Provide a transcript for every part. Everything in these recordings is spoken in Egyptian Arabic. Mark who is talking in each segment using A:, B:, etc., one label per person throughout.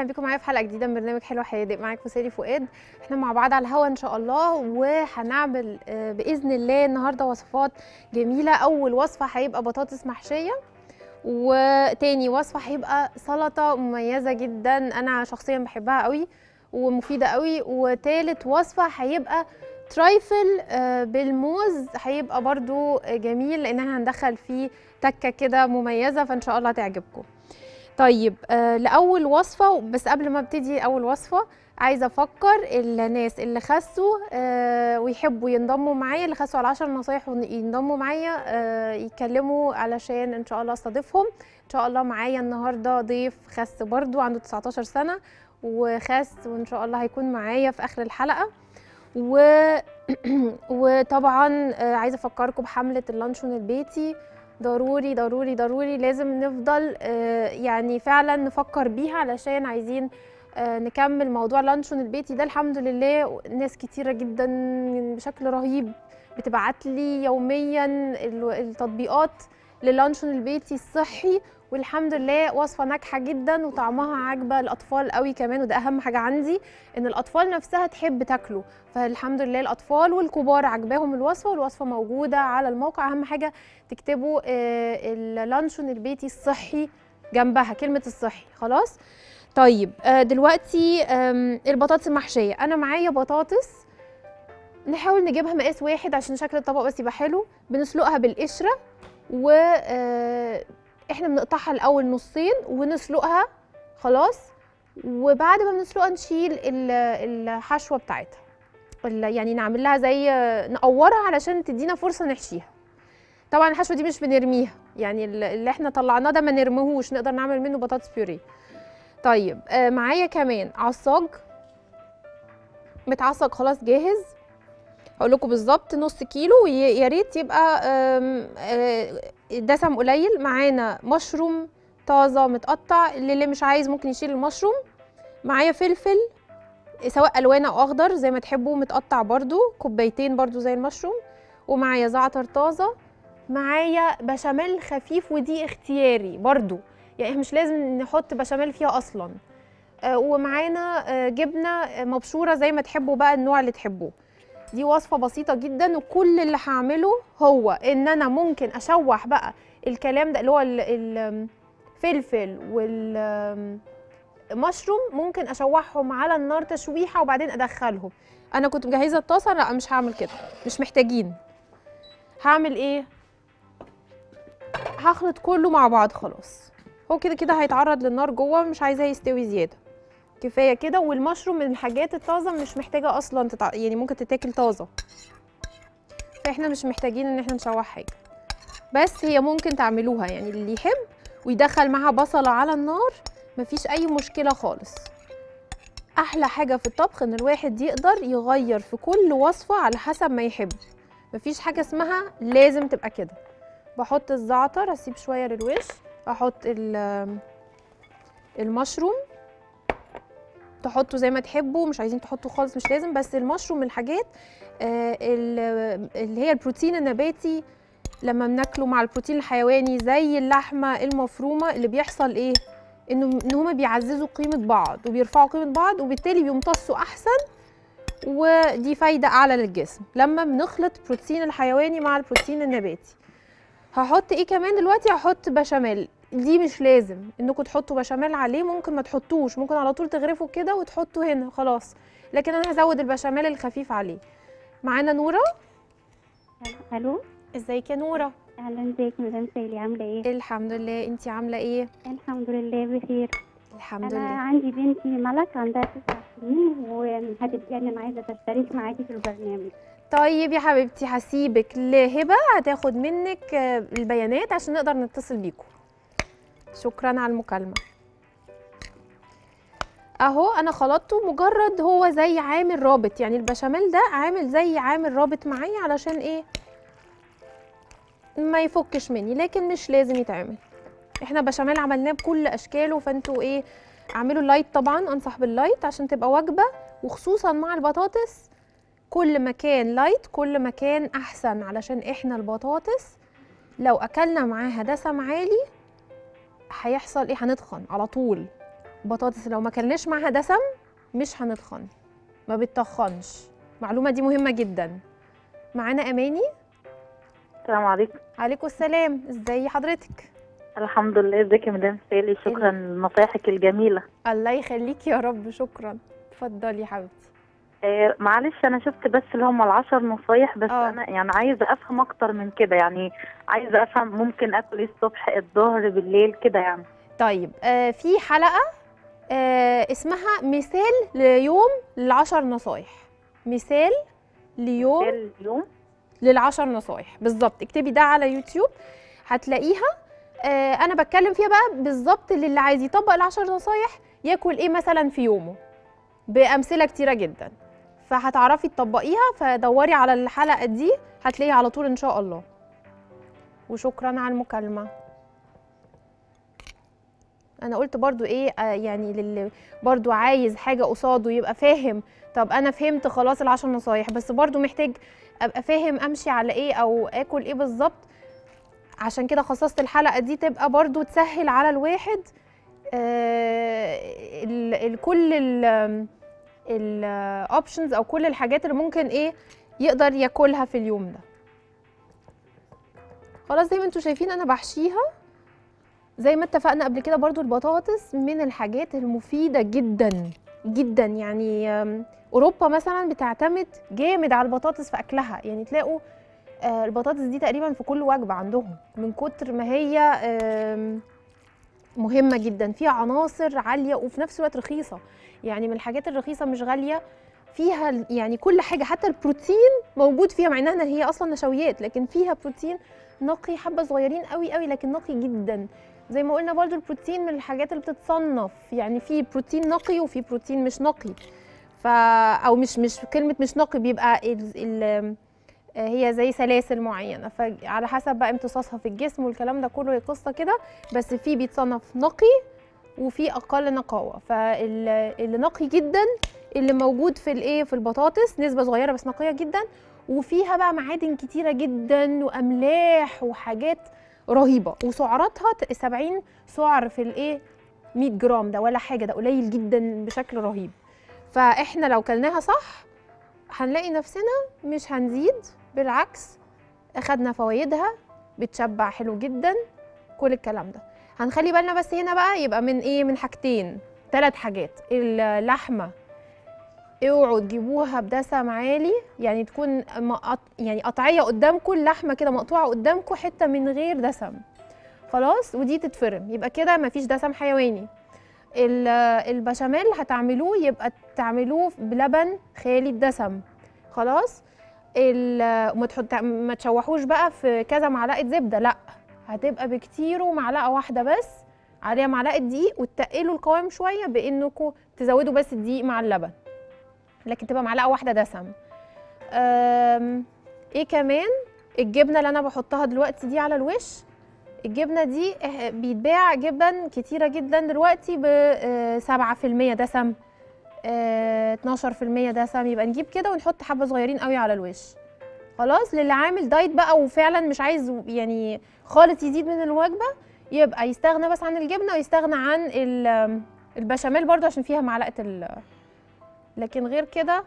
A: اهلا بيكم معايا في حلقه جديده من برنامج حلو حيادق معاكم سالي فؤاد احنا مع بعض على الهوا ان شاء الله وهنعمل آه، باذن الله النهارده وصفات جميله اول وصفه هيبقى بطاطس محشيه وتاني وصفه هيبقى سلطه مميزه جدا انا شخصيا بحبها قوي ومفيده قوي وتالت وصفه هيبقى ترايفل آه، بالموز هيبقى برضو جميل لان احنا هندخل فيه تكه كده مميزه فان شاء الله تعجبكم طيب آه لاول وصفه بس قبل ما ابتدي اول وصفه عايزه افكر الناس اللي خسوا آه ويحبوا ينضموا معايا اللي خسوا على 10 نصايح ينضموا معايا آه يتكلموا علشان ان شاء الله استضيفهم ان شاء الله معايا النهارده ضيف خس برضو عنده 19 سنه وخس وان شاء الله هيكون معايا في اخر الحلقه و... وطبعا آه عايزه افكركم بحمله اللانشون البيتي ضروري ضروري ضروري لازم نفضل آه، يعني فعلا نفكر بيها علشان عايزين آه، نكمل موضوع لانشون البيتي ده الحمد لله ناس كتيرة جدا بشكل رهيب بتبعت لي يوميا ال- التطبيقات للانشون البيتي الصحي والحمد لله وصفة ناجحة جدا وطعمها عاجبة الأطفال قوي كمان وده أهم حاجة عندي إن الأطفال نفسها تحب تاكله فالحمد لله الأطفال والكبار عجباهم الوصفة والوصفة موجودة على الموقع أهم حاجة تكتبوا آه، اللانشون البيتي الصحي جنبها كلمة الصحي خلاص طيب آه، دلوقتي آم، البطاطس المحشية أنا معايا بطاطس نحاول نجيبها مقاس واحد عشان شكل الطبق بس يبقى حلو بنسلقها بالقشرة و آه، احنا بنقطعها الأول نصين ونسلقها خلاص وبعد ما بنسلقها نشيل ال- الحشوة بتاعتها ال- يعني نعمل لها زي نقورها علشان تدينا فرصة نحشيها طبعا الحشوه دي مش بنرميها يعني ال- اللي احنا طلعناه ده ما نرميهوش نقدر نعمل منه بطاطس بيوريه طيب آه معايا كمان عصاج متعصج خلاص جاهز هقول لكم بالظبط نص كيلو وي- يا ريت يبقى آم، آه، دسم قليل معانا مشروم طازه متقطع اللي اللي مش عايز ممكن يشيل المشروم معايا فلفل سواء الوان او اخضر زي ما تحبوا متقطع برضو كوبايتين برضو زي المشروم ومعايا زعتر طازه معايا بشاميل خفيف ودي اختياري برضو يعني إحنا مش لازم نحط بشاميل فيها اصلا آه، ومعانا آه، جبنه آه، مبشوره زي ما تحبوا بقى النوع اللي تحبوه دي وصفه بسيطه جدا وكل اللي هعمله هو ان انا ممكن اشوح بقى الكلام ده اللي هو ال- الفلفل والمشروم ممكن اشوحهم على النار تشويحه وبعدين ادخلهم انا كنت مجهزه الطاسه لا مش هعمل كده مش محتاجين هعمل ايه هخلط كله مع بعض خلاص هو كده كده هيتعرض للنار جوه مش عايزاه يستوي زياده كفايه كده والمشروم من الحاجات الطازه مش محتاجه اصلا تتع... يعني ممكن تتاكل طازه فاحنا مش محتاجين ان احنا نشوح حاجه بس هي ممكن تعملوها يعني اللي يحب ويدخل معاها بصله على النار مفيش اي مشكله خالص احلى حاجه في الطبخ ان الواحد يقدر يغير في كل وصفه على حسب ما يحب مفيش حاجه اسمها لازم تبقى كده بحط الزعتر اسيب شويه للوش احط ال- المشروم تحطوا زي ما تحبوا مش عايزين تحطوا خالص مش لازم بس المشروم من الحاجات آه، ال- اللي هي البروتين النباتي لما بناكله مع البروتين الحيواني زي اللحمه المفرومه اللي بيحصل ايه انه ان هما بيعززوا قيمه بعض وبيرفعوا قيمه بعض وبالتالي بيمتصوا احسن ودي فايده اعلى للجسم لما بنخلط بروتين الحيواني مع البروتين النباتي هحط ايه كمان دلوقتي هحط بشاميل دي مش لازم انكم تحطوا بشاميل عليه ممكن ما تحطوش ممكن على طول تغرفوا كده وتحطوا هنا خلاص لكن انا هزود البشاميل الخفيف عليه معانا نوره
B: الو
A: ازيك يا نوره
B: اهلا ازيك مدام سالي عامله ايه
A: الحمد لله انتي عامله ايه
B: الحمد لله بخير
A: الحمد
B: انا
A: لله
B: عندي بنتي ملك عندها تسع سنين وهتتجنن عايزه تشترك معاكي في البرنامج
A: طيب يا حبيبتي هسيبك لهبه هتاخد منك آه، البيانات عشان نقدر نتصل بيكم شكرا على المكالمه اهو انا خلطته مجرد هو زي عامل رابط يعني البشاميل ده عامل زي عامل رابط معايا علشان ايه ما يفكش مني لكن مش لازم يتعمل احنا بشاميل عملناه بكل اشكاله فانتوا ايه اعملوا اللايت طبعا انصح باللايت عشان تبقى وجبه وخصوصا مع البطاطس كل ما كان لايت كل ما كان احسن علشان احنا البطاطس لو اكلنا معاها دسم عالي هيحصل ايه هنتخن على طول بطاطس لو ما كلناش معاها دسم مش هنتخن ما بتتخنش المعلومه دي مهمه جدا معانا اماني
C: السلام عليكم
A: عليكم السلام ازاي حضرتك
C: الحمد لله ازيك يا مدام سالي شكرا لنصايحك الجميله
A: الله يخليكي يا رب شكرا اتفضلي يا حبيبتي
C: آه معلش انا شفت بس اللي هم العشر نصايح بس
A: آه.
C: انا يعني عايزه افهم اكتر من كده يعني عايزه افهم ممكن اكل ايه الصبح الظهر بالليل كده يعني
A: طيب آه في حلقه آه اسمها مثال ليوم للعشر نصايح مثال ليوم
C: بالليل اليوم
A: للعشر نصايح بالظبط اكتبي ده على يوتيوب هتلاقيها آه انا بتكلم فيها بقى بالظبط اللي عايز يطبق العشر نصايح ياكل ايه مثلا في يومه بامثله كتيره جدا فهتعرفي تطبقيها فدوري على الحلقه دي هتلاقيها على طول ان شاء الله وشكرا على المكالمه انا قلت برضو ايه آه يعني للي برضو عايز حاجه قصاده يبقى فاهم طب انا فهمت خلاص العشر نصايح بس برضو محتاج ابقى فاهم امشي على ايه او اكل ايه بالظبط عشان كده خصصت الحلقه دي تبقى برضو تسهل على الواحد آه ال ال كل الاوبشنز او كل الحاجات اللي ممكن ايه يقدر ياكلها في اليوم ده خلاص زي ما انتم شايفين انا بحشيها زي ما اتفقنا قبل كده برضو البطاطس من الحاجات المفيده جدا جدا يعني آم، اوروبا مثلا بتعتمد جامد على البطاطس في اكلها يعني تلاقوا آه، البطاطس دي تقريبا في كل وجبه عندهم من كتر ما هي آم، مهمه جدا فيها عناصر عاليه وفي نفس الوقت رخيصه يعني من الحاجات الرخيصه مش غاليه فيها ال- يعني كل حاجه حتى البروتين موجود فيها مع انها هي اصلا نشويات لكن فيها بروتين نقي حبه صغيرين قوي قوي لكن نقي جدا زي ما قلنا برضو البروتين من الحاجات اللي بتتصنف يعني في بروتين نقي وفي بروتين مش نقي ف او مش مش كلمه مش نقي بيبقى ال... ال... هي زي سلاسل معينه فعلى حسب بقى امتصاصها في الجسم والكلام ده كله هي قصه كده بس في بيتصنف نقي وفي اقل نقاوه فاللي نقي جدا اللي موجود في الايه في البطاطس نسبه صغيره بس نقيه جدا وفيها بقى معادن كتيره جدا واملاح وحاجات رهيبه وسعراتها ت- 70 سعر في الايه 100 جرام ده ولا حاجه ده قليل جدا بشكل رهيب فاحنا لو كلناها صح هنلاقي نفسنا مش هنزيد بالعكس اخدنا فوائدها بتشبع حلو جدا كل الكلام ده هنخلي بالنا بس هنا بقى يبقى من ايه من حاجتين ثلاث حاجات اللحمه اوعوا تجيبوها بدسم عالي يعني تكون مقط... يعني قطعيه قدامكم اللحمه كده مقطوعه قدامكم حته من غير دسم خلاص ودي تتفرم يبقى كده مفيش دسم حيواني ال- البشاميل هتعملوه يبقى تعملوه بلبن خالي الدسم خلاص ال- ما تحط ما تشوحوش بقى في كذا معلقه زبده لا هتبقى بكتير ومعلقه واحده بس عليها معلقه دقيق وتقلوا القوام شويه بانكم تزودوا بس الدقيق مع اللبن لكن تبقى معلقه واحده دسم أم، ايه كمان الجبنه اللي انا بحطها دلوقتي دي على الوش الجبنه دي إح- بيتباع جبن كتيره جدا دلوقتي ب آه، 7% دسم آه، 12% دسم يبقى نجيب كده ونحط حبه صغيرين قوي على الوش خلاص للي عامل دايت بقى وفعلا مش عايز يعني خالص يزيد من الوجبه يبقى يستغنى بس عن الجبنه ويستغنى عن ال- البشاميل برضو عشان فيها معلقه ال لكن غير كده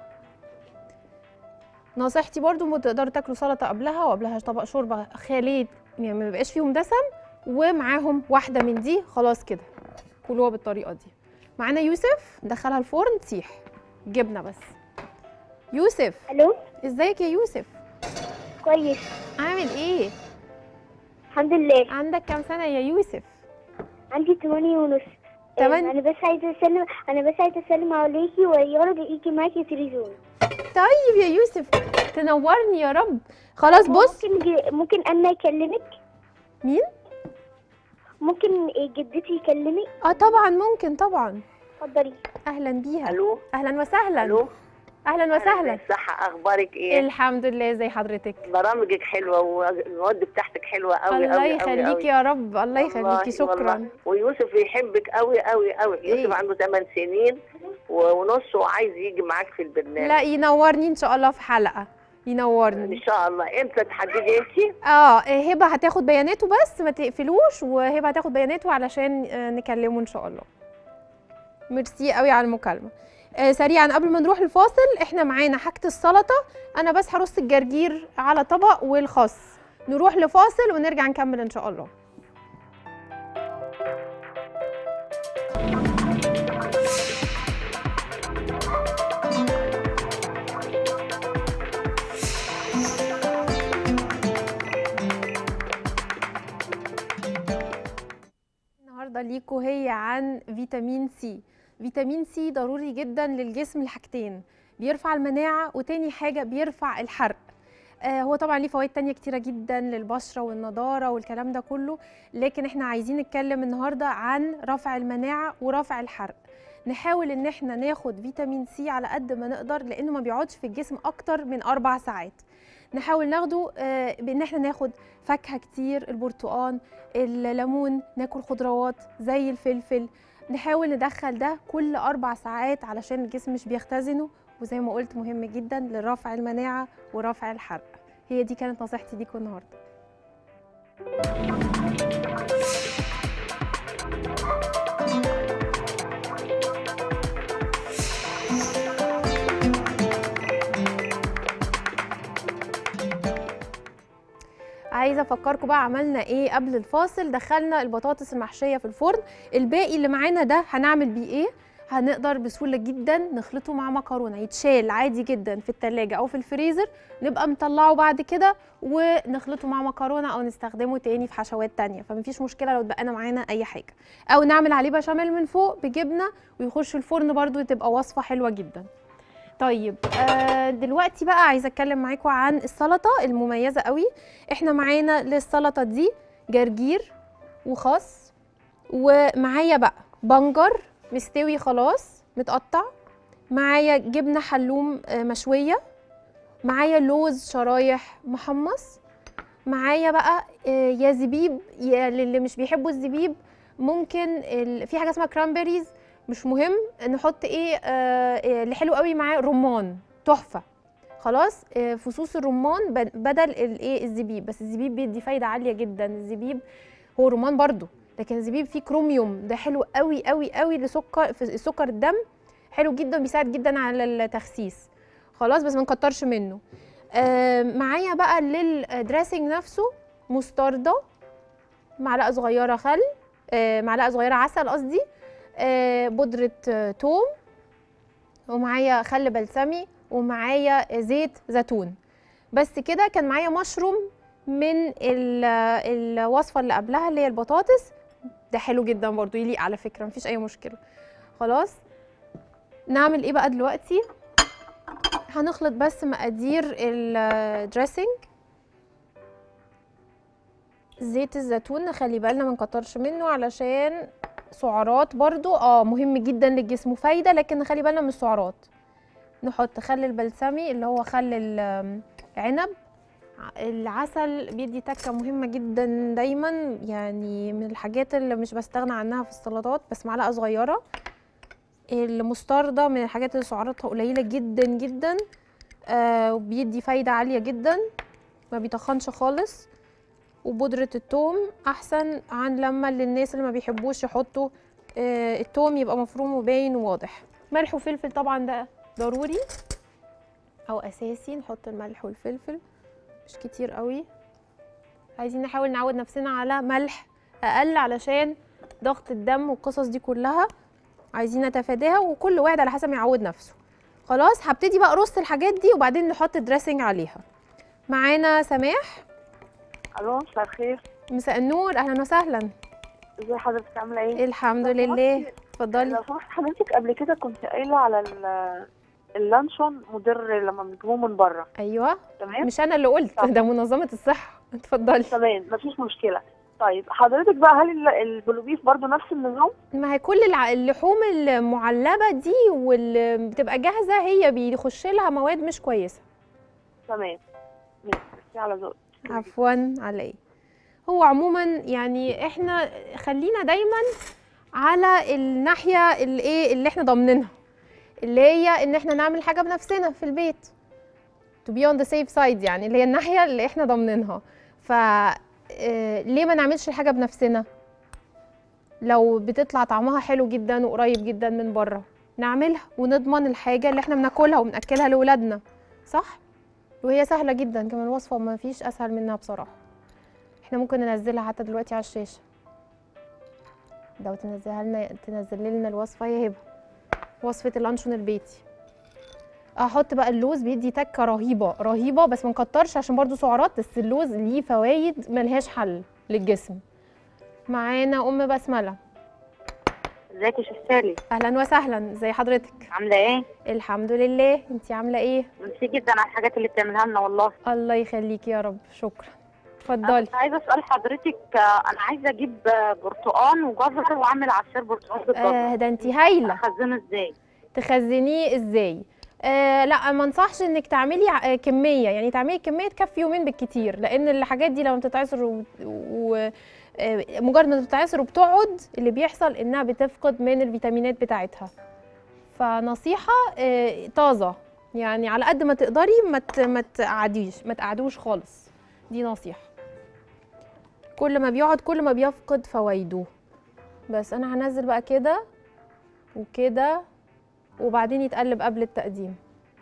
A: نصيحتي برضو ما تقدروا تاكلوا سلطه قبلها وقبلها طبق شوربه خالي يعني ما بيبقاش فيهم دسم ومعاهم واحده من دي خلاص كده كلوها بالطريقه دي معانا يوسف دخلها الفرن تسيح جبنه بس يوسف
B: الو
A: ازيك يا يوسف
B: كويس
A: عامل ايه
B: الحمد لله
A: عندك كام سنه يا يوسف
B: عندي ثمانية ونص
A: تمن-
B: انا بس عايزه اسلم انا بس عايزه اسلم عليكي ويارد يجي معاكي تلفزيون
A: طيب يا يوسف تنورني يا رب خلاص بص
B: ممكن ج- ممكن انا اكلمك
A: مين
B: ممكن جدتي يكلمك
A: اه طبعا ممكن طبعا
B: اتفضلي
A: اهلا بيها
D: الو
A: اهلا وسهلا
D: الو
A: اهلا وسهلا
D: صح اخبارك ايه
A: الحمد لله زي حضرتك
D: برامجك حلوه والمواد بتاعتك حلوه قوي
A: الله
D: قوي
A: يخليكي يا رب الله يخليكي شكرا
D: ويوسف يحبك قوي قوي قوي
A: إيه؟
D: يوسف عنده 8 سنين و- ونص وعايز يجي معاك في البرنامج
A: لا ينورني ان شاء الله في حلقه
D: ان
A: ينورني
D: شاء الله امتى تحددي انت
A: اه هبه هتاخد بياناته بس ما تقفلوش وهبه هتاخد بياناته علشان آه، نكلمه ان شاء الله ميرسي قوي على المكالمه آه سريعا قبل ما نروح الفاصل احنا معانا حاجه السلطه انا بس هرص الجرجير على طبق والخس نروح لفاصل ونرجع نكمل ان شاء الله النهارده ليكو هي عن فيتامين سي فيتامين سي ضروري جدا للجسم لحاجتين بيرفع المناعة وتاني حاجة بيرفع الحرق آه هو طبعا ليه فوائد تانية كتيرة جدا للبشرة والنضارة والكلام ده كله لكن احنا عايزين نتكلم النهاردة عن رفع المناعة ورفع الحرق نحاول ان احنا ناخد فيتامين سي على قد ما نقدر لانه ما بيقعدش في الجسم اكتر من اربع ساعات نحاول ناخده آه، بان احنا ناخد فاكهه كتير البرتقال الليمون ناكل خضروات زي الفلفل نحاول ندخل ده كل اربع ساعات علشان الجسم مش بيختزنه وزي ما قلت مهم جدا لرفع المناعه ورفع الحرق هي دي كانت نصيحتي ليكم النهارده عايزه افكركم بقى عملنا ايه قبل الفاصل دخلنا البطاطس المحشيه في الفرن الباقي اللي معانا ده هنعمل بيه ايه هنقدر بسهوله جدا نخلطه مع مكرونه يتشال عادي جدا في التلاجة او في الفريزر نبقى مطلعه بعد كده ونخلطه مع مكرونه او نستخدمه تاني في حشوات تانية فمفيش مشكله لو اتبقى معانا اي حاجه او نعمل عليه بشاميل من فوق بجبنه ويخش الفرن برده تبقى وصفه حلوه جدا طيب آه دلوقتي بقى عايزه اتكلم معاكم عن السلطه المميزه قوي احنا معانا للسلطه دي جرجير وخس ومعايا بقى بنجر مستوي خلاص متقطع معايا جبنه حلوم آه، مشويه معايا لوز شرايح محمص معايا بقى آه، يا زبيب يا للي مش بيحبوا الزبيب ممكن ال... في حاجه اسمها كرامبريز مش مهم نحط ايه آه، آه، اللي حلو قوي معاه رمان تحفه خلاص آه، فصوص الرمان بد- بدل الايه الزبيب بس الزبيب بيدي فايده عاليه جدا الزبيب هو رمان برضو لكن الزبيب فيه كروميوم ده حلو قوي قوي قوي لسكر في سكر الدم حلو جدا بيساعد جدا على التخسيس خلاص بس ما نكترش منه آه، معايا بقى للدريسنج نفسه مستردة معلقه صغيره خل آه، معلقه صغيره عسل قصدي آه، بودرة آه، توم ومعايا خل بلسمي ومعايا زيت زيتون بس كده كان معايا مشروم من ال- الوصفة اللي قبلها اللي هي البطاطس ده حلو جدا برضو يليق على فكرة مفيش أي مشكلة خلاص نعمل ايه بقى دلوقتي هنخلط بس مقادير الدريسنج زيت الزيتون نخلي بالنا ما نكترش منه علشان سعرات برضو اه مهم جدا للجسم وفايده لكن نخلي بالنا من السعرات نحط خل البلسمي اللي هو خل العنب العسل بيدي تكه مهمه جدا دايما يعني من الحاجات اللي مش بستغنى عنها في السلطات بس معلقه صغيره المستردة من الحاجات اللي سعراتها قليله جدا جدا آه وبيدي فايده عاليه جدا ما بيتخنش خالص وبودرة التوم أحسن عن لما للناس اللي ما بيحبوش يحطوا آه، التوم يبقى مفروم وباين وواضح ملح وفلفل طبعا ده ضروري أو أساسي نحط الملح والفلفل مش كتير قوي عايزين نحاول نعود نفسنا على ملح أقل علشان ضغط الدم والقصص دي كلها عايزين نتفاداها وكل واحد على حسب ما يعود نفسه خلاص هبتدي بقى ارص الحاجات دي وبعدين نحط الدريسنج عليها معانا سماح
D: الو مساء الخير
A: مساء النور اهلا وسهلا
D: ازي حضرتك عامله ايه
A: الحمد
D: لو
A: لله
D: سمحتي-
A: اتفضلي
D: لو سمحت حضرتك قبل كده كنت قايله على ال- اللانشون مضر لما بنجيبوه من بره
A: ايوه
D: تمام
A: مش انا اللي قلت
D: طب.
A: ده منظمه الصحه اتفضلي
D: تمام مفيش مشكله طيب حضرتك بقى هل ال- البلوبيف برضو نفس النظام
A: ما هي كل الع- اللحوم المعلبه دي واللي بتبقى جاهزه هي بيخش لها مواد مش كويسه
D: تمام ماشي ميرسي على ذوقك
A: عفوا على ايه هو عموما يعني احنا خلينا دايما على الناحيه اللي ايه اللي احنا ضامنينها اللي هي ان احنا نعمل حاجه بنفسنا في البيت to be on the safe side يعني اللي هي الناحيه اللي احنا ضامنينها ف آه، ليه ما نعملش الحاجه بنفسنا لو بتطلع طعمها حلو جدا وقريب جدا من بره نعملها ونضمن الحاجه اللي احنا بناكلها وبناكلها لاولادنا صح وهي سهله جدا كمان وصفه ما فيش اسهل منها بصراحه احنا ممكن ننزلها حتى دلوقتي على الشاشه لو تنزلها لنا تنزل لنا الوصفه يا هبه وصفه اللانشون البيتي احط بقى اللوز بيدي تكه رهيبه رهيبه بس ما نكترش عشان برضو سعرات بس اللوز ليه فوايد ملهاش حل للجسم معانا ام بسمله
C: ازيك يا شيخ سالي
A: اهلا وسهلا زي حضرتك
C: عامله ايه
A: الحمد لله انتي عامله ايه
C: ميرسي جدا على الحاجات اللي بتعملها لنا والله
A: الله يخليكي يا رب شكرا
C: انا
A: اتفضلي
C: كنت عايزه اسال حضرتك آه، انا عايزه اجيب آه، برتقان وجزر واعمل عصير برتقان بالجزر
A: آه ده انتي هايله
C: اخزنه ازاي
A: تخزنيه ازاي آه لا ما انصحش انك تعملي ع- آه، كميه يعني تعملي كميه تكفي يومين بالكتير لان الحاجات دي لما بتتعصر و... و... آه، مجرد ما بتتعصر وبتقعد اللي بيحصل انها بتفقد من الفيتامينات بتاعتها فنصيحه آه، طازه يعني على قد ما تقدري ما ت- ما تقعديش ما تقعدوش خالص دي نصيحه كل ما بيقعد كل ما بيفقد فوائده بس انا هنزل بقى كده وكده وبعدين يتقلب قبل التقديم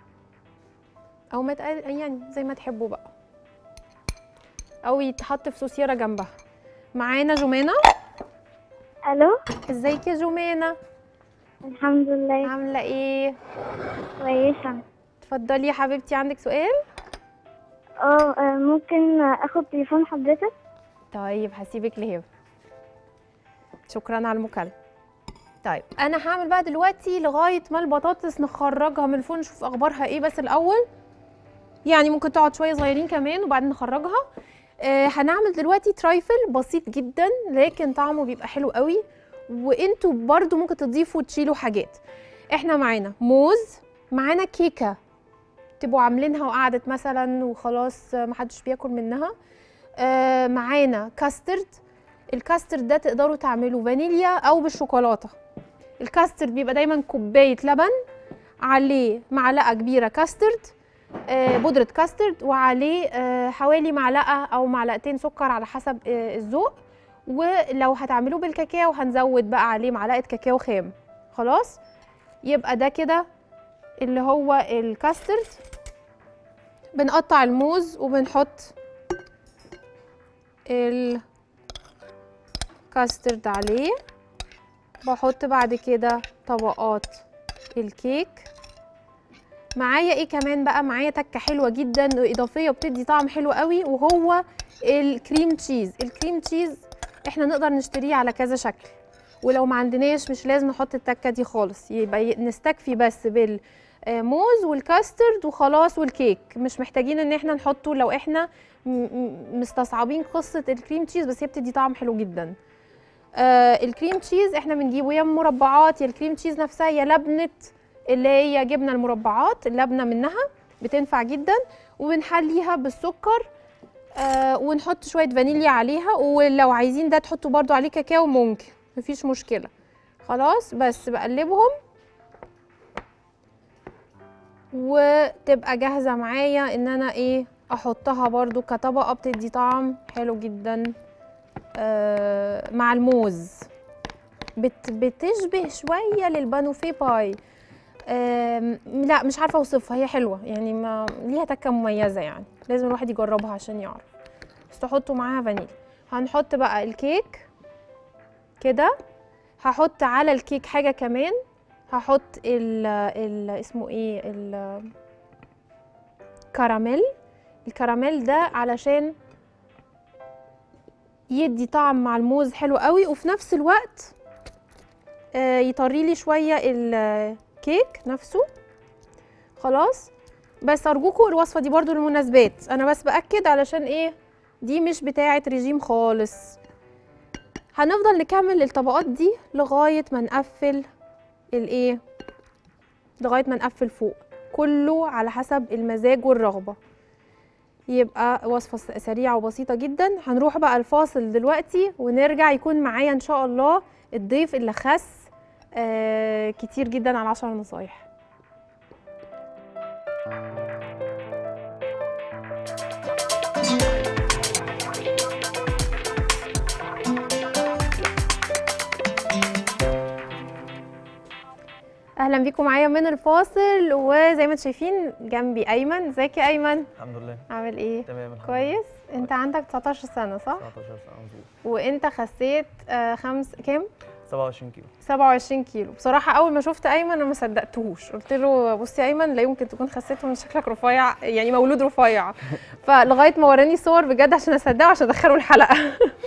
A: او ما يتقل... يعني زي ما تحبوا بقى او يتحط في سوسيره جنبها معانا جمانه
B: الو
A: ازيك يا جمانه
B: الحمد لله
A: عامله ايه
B: كويسه
A: اتفضلي يا حبيبتي عندك سؤال
B: اه آه، ممكن اخد تليفون حضرتك
A: طيب هسيبك لهبه شكرا على المكالمه طيب انا هعمل بقى دلوقتي لغايه ما البطاطس نخرجها من الفرن نشوف اخبارها ايه بس الاول يعني ممكن تقعد شويه صغيرين كمان وبعدين نخرجها آه هنعمل دلوقتي ترايفل بسيط جدا لكن طعمه بيبقى حلو قوي وانتوا برضو ممكن تضيفوا وتشيلوا حاجات احنا معانا موز معانا كيكه تبقوا عاملينها وقعدت مثلا وخلاص آه، محدش بياكل منها آه معانا كاسترد الكاسترد ده تقدروا تعملوا فانيليا او بالشوكولاته الكاسترد بيبقى دايما كوبايه لبن عليه معلقه كبيره كاسترد آه بودره كاسترد وعليه آه حوالي معلقه او معلقتين سكر على حسب آه الذوق ولو هتعملوه بالكاكاو هنزود بقى عليه معلقه كاكاو خام خلاص يبقى ده كده اللي هو الكاسترد بنقطع الموز وبنحط الكاسترد عليه بحط بعد كده طبقات الكيك معايا ايه كمان بقى معايا تكه حلوه جدا اضافيه وبتدي طعم حلو قوي وهو الكريم تشيز الكريم تشيز احنا نقدر نشتريه على كذا شكل ولو ما عندناش مش لازم نحط التكه دي خالص يبقى ي- نستكفي بس بال آه، موز والكاسترد وخلاص والكيك مش محتاجين ان احنا نحطه لو احنا م- م- مستصعبين قصه الكريم تشيز بس هي بتدي طعم حلو جدا آه الكريم تشيز احنا بنجيبه يا مربعات يا الكريم تشيز نفسها يا لبنه اللي هي جبنه المربعات اللبنه منها بتنفع جدا وبنحليها بالسكر آه ونحط شويه فانيليا عليها ولو عايزين ده تحطوا برضو عليه كاكاو ممكن مفيش مشكله خلاص بس بقلبهم وتبقى جاهزه معايا ان انا ايه احطها برضو كطبقه بتدي طعم حلو جدا آه مع الموز بت بتشبه شويه للبانوفي باي آم، لا مش عارفه اوصفها هي حلوه يعني ما ليها تكه مميزه يعني لازم الواحد يجربها عشان يعرف بس تحطوا معاها فانيليا هنحط بقى الكيك كده هحط على الكيك حاجه كمان هحط ال ال اسمه ايه ال كراميل الكراميل ده علشان يدي طعم مع الموز حلو قوي وفي نفس الوقت آه، يطري لي شويه الكيك نفسه خلاص بس ارجوكم الوصفه دي برضو للمناسبات انا بس باكد علشان ايه دي مش بتاعه ريجيم خالص هنفضل نكمل الطبقات دي لغايه ما نقفل الايه لغايه ما نقفل فوق كله على حسب المزاج والرغبه يبقى وصفه س- سريعه وبسيطه جدا هنروح بقى الفاصل دلوقتي ونرجع يكون معايا ان شاء الله الضيف اللي خس آه كتير جدا على 10 نصايح اهلا بيكم معايا من الفاصل وزي ما انتم شايفين جنبي ايمن ازيك يا ايمن
E: الحمد لله
A: عامل ايه
E: تمام الحمد
A: كويس انت عندك 19 سنه صح
E: 19 سنه مظبوط
A: وانت خسيت آه خمس كام
E: 27 كيلو
A: 27 كيلو بصراحه اول ما شفت ايمن انا ما صدقتهوش قلت له بصي يا ايمن لا يمكن تكون خسيت من شكلك رفيع يعني مولود رفيع فلغايه ما وراني صور بجد عشان اصدقه عشان ادخله الحلقه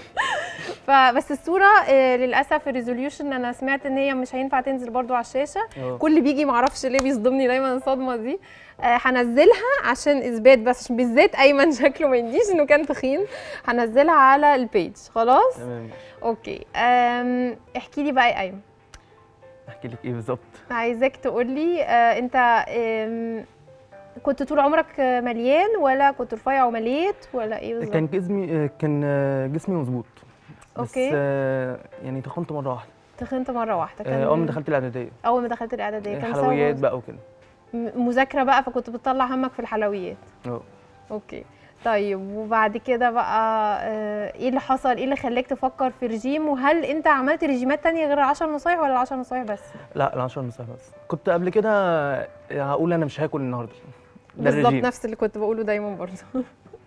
A: فبس الصوره آه، للاسف الريزوليوشن انا سمعت ان هي مش هينفع تنزل برضو على الشاشه
E: اه
A: كل بيجي معرفش ليه بيصدمني دايما الصدمه دي آه، هنزلها عشان اثبات بس عشان بالذات ايمن شكله ما يديش انه كان تخين هنزلها على البيج خلاص
E: تمام
A: اوكي أم، احكي لي بقى يا ايمن
E: احكي لك ايه بالظبط
A: عايزاك تقول لي آه، انت آم، كنت طول عمرك آه، مليان ولا كنت رفيع ومليت ولا ايه بالظبط
E: كان جسمي كان جسمي مظبوط بس
A: أوكي.
E: آه، يعني تخنت مره واحده
A: تخنت مره واحده كان
E: آه، اول ما دخلت الاعداديه
A: اول ما دخلت الاعداديه كان
E: حلويات
A: سبب
E: بقى وكده
A: م- مذاكره بقى فكنت بتطلع همك في الحلويات
E: اه
A: اوكي طيب وبعد كده بقى آه، ايه اللي حصل ايه اللي خلاك تفكر في رجيم وهل انت عملت رجيمات تانية غير العشر نصايح ولا العشر نصايح بس
E: لا ال 10 نص بس كنت قبل كده هقول انا مش هاكل النهارده ده
A: بالظبط
E: الرجيم
A: نفس اللي كنت بقوله دايما برضه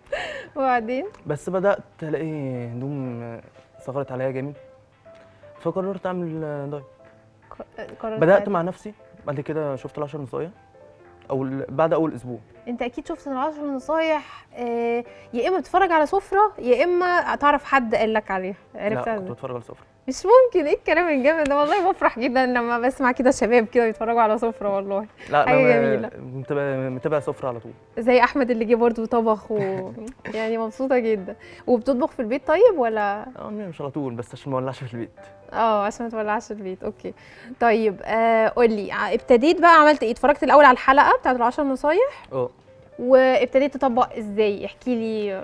A: وبعدين
E: بس بدات الاقي هدوم صغرت عليا جامد فقررت اعمل دايت
A: ق- قررت
E: بدات
A: ساعتها.
E: مع نفسي بعد كده شفت ال 10 نصايح او بعد اول اسبوع
A: انت اكيد شفت ان العشر نصايح آه، يا اما بتتفرج على سفره يا اما تعرف حد قال لك عليها
E: لا
A: عرفتها
E: كنت
A: ازاي
E: بتفرج على سفره
A: مش ممكن ايه الكلام الجامد ده والله بفرح جدا لما بسمع كده شباب كده بيتفرجوا على سفره والله
E: لا
A: حاجة
E: انا
A: جميلة.
E: متابع متابع سفره على طول
A: زي احمد اللي جه برضه طبخ و... يعني مبسوطه جدا وبتطبخ في البيت طيب ولا
E: اه مش على طول بس عشان ما اولعش في البيت
A: اه عشان ما تولعش البيت اوكي طيب آه قولي ع- ابتديت بقى عملت ايه اتفرجت الاول على الحلقه بتاعت العشر نصايح
E: اه
A: وابتديت تطبق ازاي احكي لي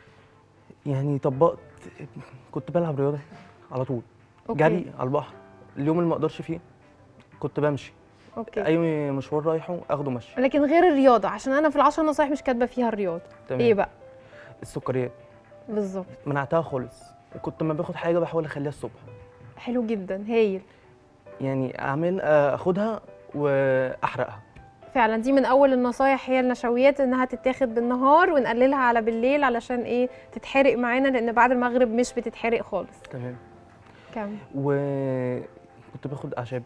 E: يعني طبقت كنت بلعب رياضه على طول
A: اوكي
E: جري على البحر اليوم اللي ما اقدرش فيه كنت بمشي
A: اوكي
E: اي مشوار رايحه اخده مشي
A: لكن غير الرياضه عشان انا في العشر نصايح مش كاتبه فيها الرياضه
E: تمام
A: ايه بقى
E: السكريات
A: بالظبط
E: منعتها خالص وكنت لما باخد حاجه بحاول اخليها الصبح
A: حلو جدا هايل
E: يعني اعمل آه، اخدها واحرقها
A: فعلا دي من اول النصايح هي النشويات انها تتاخد بالنهار ونقللها على بالليل علشان ايه تتحرق معانا لان بعد المغرب مش بتتحرق خالص
E: تمام
A: كمل
E: وكنت باخد اعشاب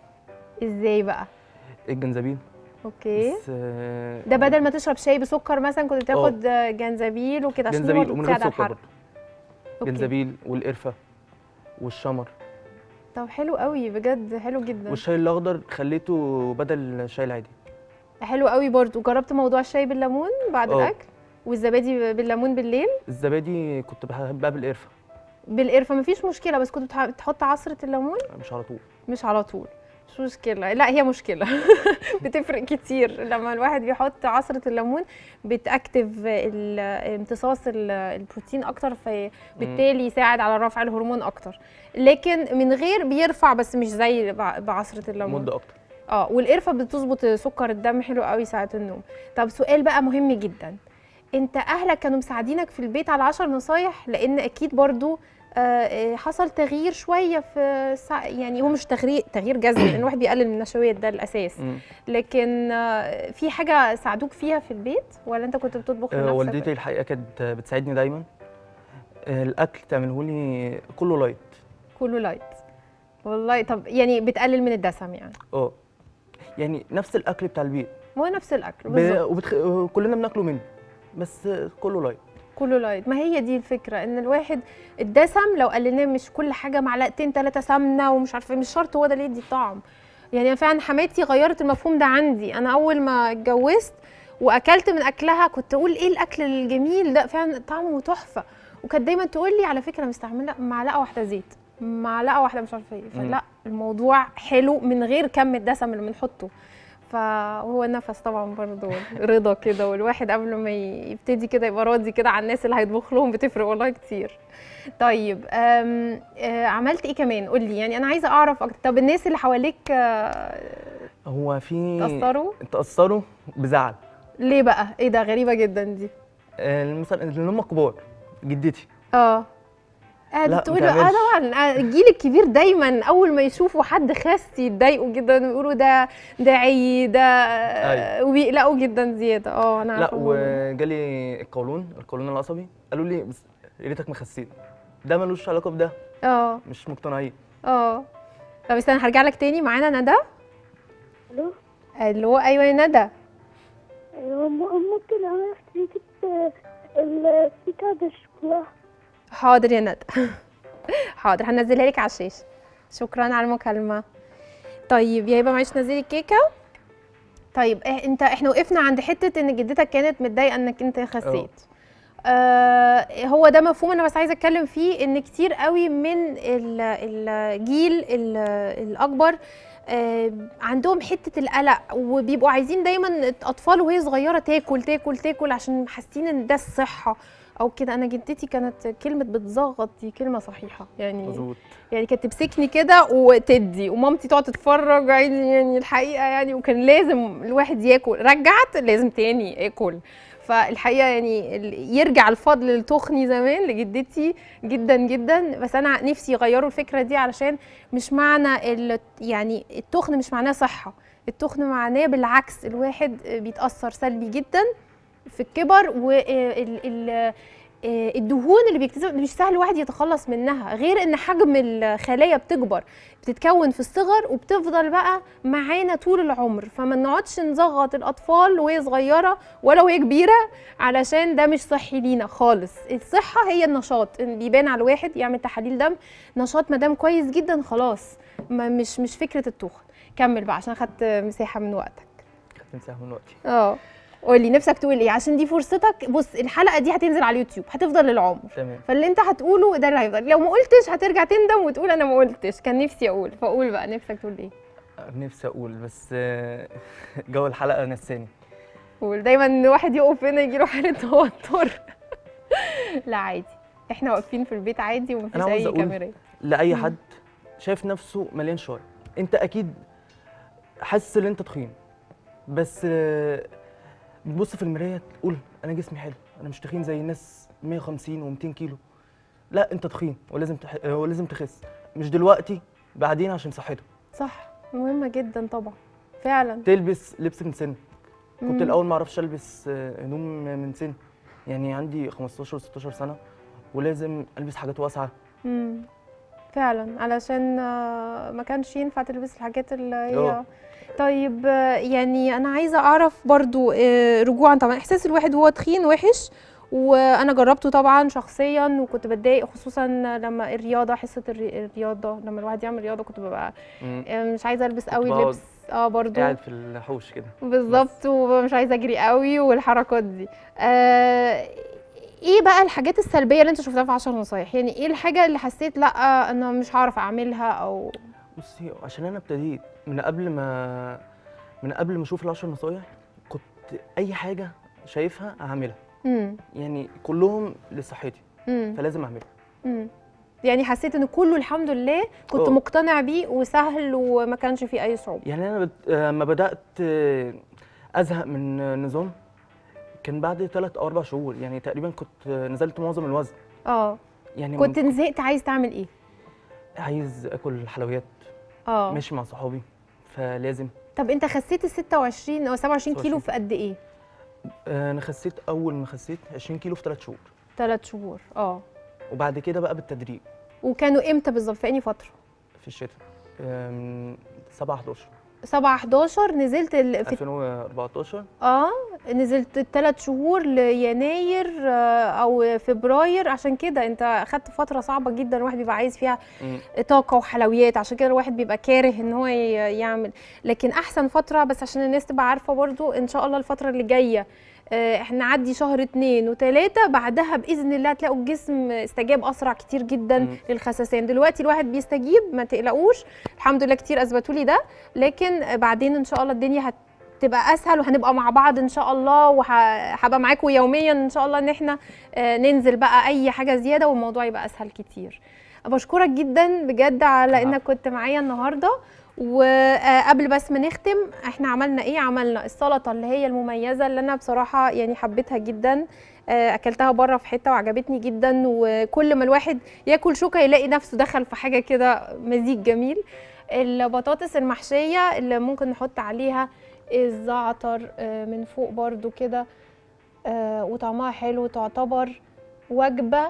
A: ازاي بقى
E: الجنزبيل
A: اوكي
E: بس آه،
A: ده بدل ما تشرب شاي بسكر مثلا كنت تاخد جنزبيل وكده عشان هو
E: جنزبيل ومن غير
A: بتساعد على
E: سكر
A: الحرق
E: برضه
A: أوكي.
E: جنزبيل والقرفه والشمر
A: طب حلو قوي بجد حلو جدا
E: والشاي الاخضر خليته بدل الشاي العادي
A: حلو قوي برضو جربت موضوع الشاي بالليمون بعد
E: اه.
A: الاكل والزبادي بالليمون بالليل
E: الزبادي كنت بحبها بالقرفه
A: بالقرفه مفيش مشكله بس كنت بتح- بتحط عصره الليمون
E: مش على طول
A: مش على طول مش مشكله لا هي مشكله بتفرق كتير لما الواحد بيحط عصره الليمون بتاكتف ال- امتصاص ال- البروتين اكتر فبالتالي يساعد على رفع الهرمون اكتر لكن من غير بيرفع بس مش زي بع- بعصره الليمون
E: مده اكتر
A: اه والقرفه بتظبط سكر الدم حلو قوي ساعه النوم طب سؤال بقى مهم جدا انت اهلك كانوا مساعدينك في البيت على عشر نصايح لان اكيد برضو آه، آه، حصل تغيير شويه في سع- يعني هو مش تغيير تغيير جذري لان الواحد بيقلل من النشويات ده الاساس
E: مم.
A: لكن آه، في حاجه ساعدوك فيها في البيت ولا انت كنت بتطبخ
E: آه،
A: لنفسك
E: والدتي الحقيقه كانت بتساعدني دايما آه، الاكل تعمله لي كله لايت
A: كله لايت والله طب يعني بتقلل من الدسم يعني
E: اه يعني نفس الاكل بتاع البيت
A: هو نفس الاكل
E: ب...
A: بالظبط
E: وبتخ... كلنا بناكله منه بس كله لايت
A: كله لايت ما هي دي الفكره ان الواحد الدسم لو قللناه مش كل حاجه معلقتين ثلاثه سمنه ومش عارفه إيه، مش شرط هو ده اللي يدي طعم يعني أنا فعلا حماتي غيرت المفهوم ده عندي انا اول ما اتجوزت واكلت من اكلها كنت اقول ايه الاكل الجميل ده فعلا طعمه تحفه وكانت دايما تقول لي على فكره مستعمله معلقه واحده زيت معلقه واحده مش عارفه ايه فلا الموضوع حلو من غير كم الدسم اللي بنحطه فهو النفس طبعا برضه رضا كده والواحد قبل ما ي- يبتدي كده يبقى راضي كده على الناس اللي هيطبخ لهم بتفرق والله كتير طيب أم آه، عملت ايه كمان قول لي يعني انا عايزه اعرف اكتر طب الناس اللي حواليك آه،
E: هو في
A: تأثروا
E: تأثروا بزعل
A: ليه بقى ايه ده غريبه جدا دي
E: آه، مثلا اللي هم كبار جدتي
A: اه قاعد
E: لا،
A: تقول اه
E: متعملش.
A: طبعا آه، الجيل الكبير دايما اول ما يشوفوا حد خس يتضايقوا جدا ويقولوا ده ده عي ده
E: أيوة.
A: وبيقلقوا جدا زياده اه انا
E: لا
A: عارفة الموضوع.
E: وجالي القولون القولون العصبي قالوا لي بس يا ريتك ما خسيت ده ملوش علاقه بده
A: اه
E: مش مقتنعين
A: اه طب استنى هرجع لك تاني معانا ندى
B: الو
A: اللي هو ايوه يا ندى
B: أيوة، م- ممكن اعرف طريقة الكيكة بالشوكولاتة
A: حاضر يا ندى حاضر هنزلها لك على الشاشه شكرا على المكالمه طيب يا هبه معلش نزلي الكيكه طيب إيه انت احنا وقفنا عند حته ان جدتك كانت متضايقه انك انت خسيت آه هو ده مفهوم انا بس عايزه اتكلم فيه ان كتير قوي من ال- الجيل ال- الاكبر آه، عندهم حته القلق وبيبقوا عايزين دايما الاطفال وهي صغيره تاكل تاكل تاكل عشان حاسين ان ده الصحه او كده انا جدتي كانت كلمه بتزغط دي كلمه صحيحه يعني
E: مظبوط
A: يعني كانت تمسكني كده وتدي ومامتي تقعد تتفرج عادي يعني الحقيقه يعني وكان لازم الواحد ياكل رجعت لازم تاني اكل فالحقيقه يعني ال- يرجع الفضل لتخني زمان لجدتي جدا جدا بس انا نفسي يغيروا الفكره دي علشان مش معنى ال- يعني التخن مش معناه صحه التخن معناه بالعكس الواحد بيتاثر سلبي جدا في الكبر وال الدهون اللي بيكتسب مش سهل الواحد يتخلص منها غير ان حجم الخلايا بتكبر بتتكون في الصغر وبتفضل بقى معانا طول العمر فما نقعدش نزغط الاطفال وهي صغيره ولا وهي كبيره علشان ده مش صحي لينا خالص الصحه هي النشاط إن بيبان على الواحد يعمل تحاليل دم نشاط ما دام كويس جدا خلاص ما مش مش فكره التخن كمل بقى عشان خدت مساحه من وقتك
E: خدت مساحه من وقتي
A: اه قولي نفسك تقول ايه عشان دي فرصتك بص الحلقه دي هتنزل على اليوتيوب هتفضل للعمر
E: تمام
A: فاللي انت هتقوله ده اللي هيفضل لو ما قلتش هترجع تندم وتقول انا ما قلتش كان نفسي اقول فقول بقى نفسك تقول ايه
E: نفسي اقول بس آه، جو الحلقه نساني
A: قول دايما ان واحد يقف هنا يجي له حاله توتر لا عادي احنا واقفين في البيت عادي ومفيش
E: أنا عاوز
A: اي
E: أقول
A: كاميرا
E: لاي
A: مم.
E: حد شايف نفسه مليان شويه انت اكيد حاسس ان انت تخين بس آه، بتبص في المرايه تقول انا جسمي حلو انا مش تخين زي الناس 150 و200 كيلو لا انت تخين ولازم تح... آه، ولازم تخس مش دلوقتي بعدين عشان صحته
A: صح مهمه جدا طبعا فعلا
E: تلبس لبس من سن كنت
A: مم.
E: الاول ما اعرفش البس آه، هدوم من سن يعني عندي 15 16 سنه ولازم البس حاجات واسعه
A: مم. فعلا علشان آه، ما كانش ينفع تلبس الحاجات اللي هي
E: اه.
A: طيب آه، يعني انا عايزه اعرف برضو آه، رجوعا طبعا احساس الواحد وهو تخين وحش وانا جربته طبعا شخصيا وكنت بتضايق خصوصا لما الرياضه حصه الري- الرياضه لما الواحد يعمل رياضه كنت ببقى
E: مم.
A: آه، مش عايزه البس
E: كنت
A: قوي
E: بقعد
A: لبس اه برضو
E: قاعد في الحوش كده
A: بالظبط ومش عايزه اجري قوي والحركات دي آه ايه بقى الحاجات السلبيه اللي انت شفتها في 10 نصايح يعني ايه الحاجه اللي حسيت لا انا مش هعرف اعملها او
E: بصي عشان انا ابتديت من قبل ما من قبل ما اشوف العشر نصايح كنت اي حاجه شايفها اعملها
A: امم
E: يعني كلهم لصحتي
A: امم
E: فلازم اعملها
A: امم يعني حسيت ان كله الحمد لله كنت
E: اه.
A: مقتنع بيه وسهل وما كانش فيه اي صعوبه
E: يعني انا بت... لما بدات آه، ازهق من النظام كان بعد ثلاث او اربع شهور يعني تقريبا كنت نزلت معظم الوزن
A: اه
E: يعني
A: كنت
E: من...
A: زهقت عايز تعمل ايه
E: عايز اكل حلويات
A: اه
E: ماشي مع صحابي فلازم
A: طب انت خسيت ال 26 او 27 كيلو
E: 26.
A: في قد ايه
E: آه، انا خسيت اول ما خسيت 20 كيلو في ثلاث شهور
A: ثلاث شهور اه
E: وبعد كده بقى بالتدريج
A: وكانوا امتى بالظبط في انهي فتره
E: في الشتاء آه، من 7 11
A: 7 11 نزلت ال... في
E: 2014
A: اه نزلت الثلاث شهور ليناير آه، او فبراير عشان كده انت اخدت فتره صعبه جدا الواحد بيبقى عايز فيها
E: مم.
A: طاقه وحلويات عشان كده الواحد بيبقى كاره ان هو ي- يعمل لكن احسن فتره بس عشان الناس تبقى عارفه برضو ان شاء الله الفتره اللي جايه آه، احنا نعدي شهر اتنين وتلاته بعدها باذن الله هتلاقوا الجسم استجاب اسرع كتير جدا
E: مم.
A: للخسسان دلوقتي الواحد بيستجيب ما تقلقوش الحمد لله كتير اثبتوا لي ده لكن آه، بعدين ان شاء الله الدنيا هت تبقى اسهل وهنبقى مع بعض ان شاء الله وهبقى معاكم يوميا ان شاء الله ان احنا آه، ننزل بقى اي حاجه زياده والموضوع يبقى اسهل كتير بشكرك جدا بجد على
E: العفو.
A: انك كنت معايا النهارده وقبل بس ما نختم احنا عملنا ايه عملنا السلطه اللي هي المميزه اللي انا بصراحه يعني حبيتها جدا آه، اكلتها بره في حته وعجبتني جدا وكل ما الواحد ياكل شوكه يلاقي نفسه دخل في حاجه كده مزيج جميل البطاطس المحشيه اللي ممكن نحط عليها الزعتر آه، من فوق برضو كده آه، وطعمها حلو تعتبر وجبه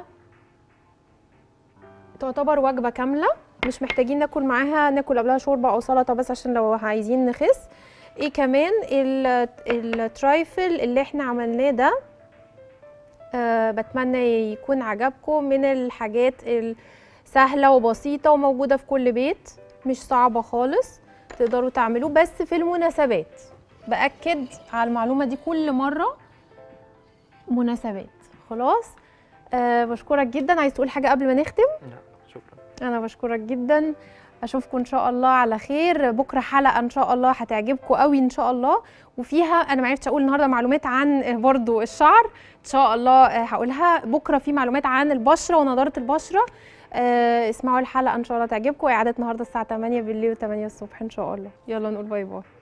A: تعتبر وجبه كامله مش محتاجين ناكل معاها ناكل قبلها شوربه او سلطه بس عشان لو عايزين نخس ايه كمان ال- الترايفل اللي احنا عملناه ده أه بتمنى يكون عجبكم من الحاجات السهله وبسيطه وموجوده في كل بيت مش صعبه خالص تقدروا تعملوه بس في المناسبات باكد على المعلومه دي كل مره مناسبات خلاص أه بشكرك جدا عايز تقول حاجه قبل ما نختم
E: لا شكرا
A: انا بشكرك جدا اشوفكم ان شاء الله على خير بكره حلقه ان شاء الله هتعجبكم قوي ان شاء الله وفيها انا ما عرفتش اقول النهارده معلومات عن برضو الشعر ان شاء الله هقولها بكره في معلومات عن البشره ونضاره البشره آه، اسمعوا الحلقه ان شاء الله تعجبكم اعاده النهارده الساعه 8 بالليل و8 الصبح ان شاء الله يلا نقول باي باي